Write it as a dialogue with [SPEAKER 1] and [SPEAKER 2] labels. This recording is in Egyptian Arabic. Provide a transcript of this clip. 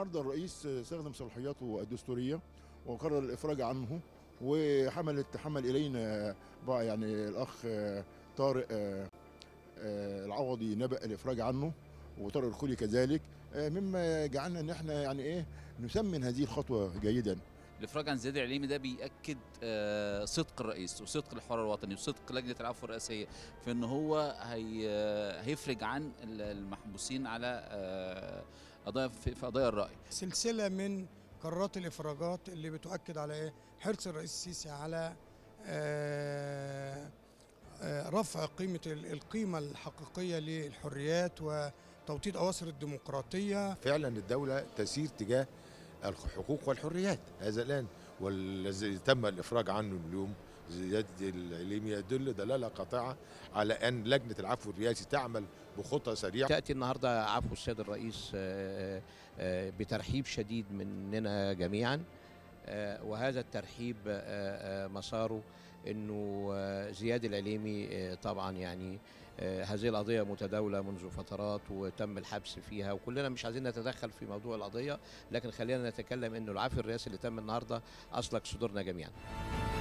[SPEAKER 1] النهارده الرئيس استخدم صلاحياته الدستوريه وقرر الافراج عنه وحملت حمل الينا بقى يعني الاخ آه، طارق آه، آه، العوضي نبأ الافراج عنه وطارق الخولي كذلك آه، مما جعلنا ان احنا يعني ايه نثمن هذه الخطوه جيدا
[SPEAKER 2] الافراج عن زياد العليمي ده بياكد آه، صدق الرئيس وصدق الحوار الوطني وصدق لجنه العفو الرئاسيه في ان هو هي آه، هيفرج عن ال- المحبوسين على آه، قضايا في في قضايا الراي
[SPEAKER 3] سلسله من قرارات الافراجات اللي بتؤكد على ايه حرص الرئيس السيسي على آه، آه، رفع قيمه ال- القيمه الحقيقيه للحريات وتوطيد اواصر الديمقراطيه
[SPEAKER 4] فعلا الدولة تسير تجاه الحقوق والحريات هذا الآن والذي تم الإفراج عنه اليوم زياد العليمي يدل دلالة قاطعة على أن لجنة العفو الرئاسي تعمل بخطى سريعة
[SPEAKER 5] تأتي النهاردة عفو السيد الرئيس آه، آه، بترحيب شديد مننا جميعا آه، وهذا الترحيب آه، آه، مساره انه آه، زياد العليمي آه، طبعا يعني آه، هذه القضية متداولة منذ فترات وتم الحبس فيها وكلنا مش عايزين نتدخل في موضوع القضية لكن خلينا نتكلم انه العفو الرئاسي اللي تم النهاردة اصلك صدورنا جميعا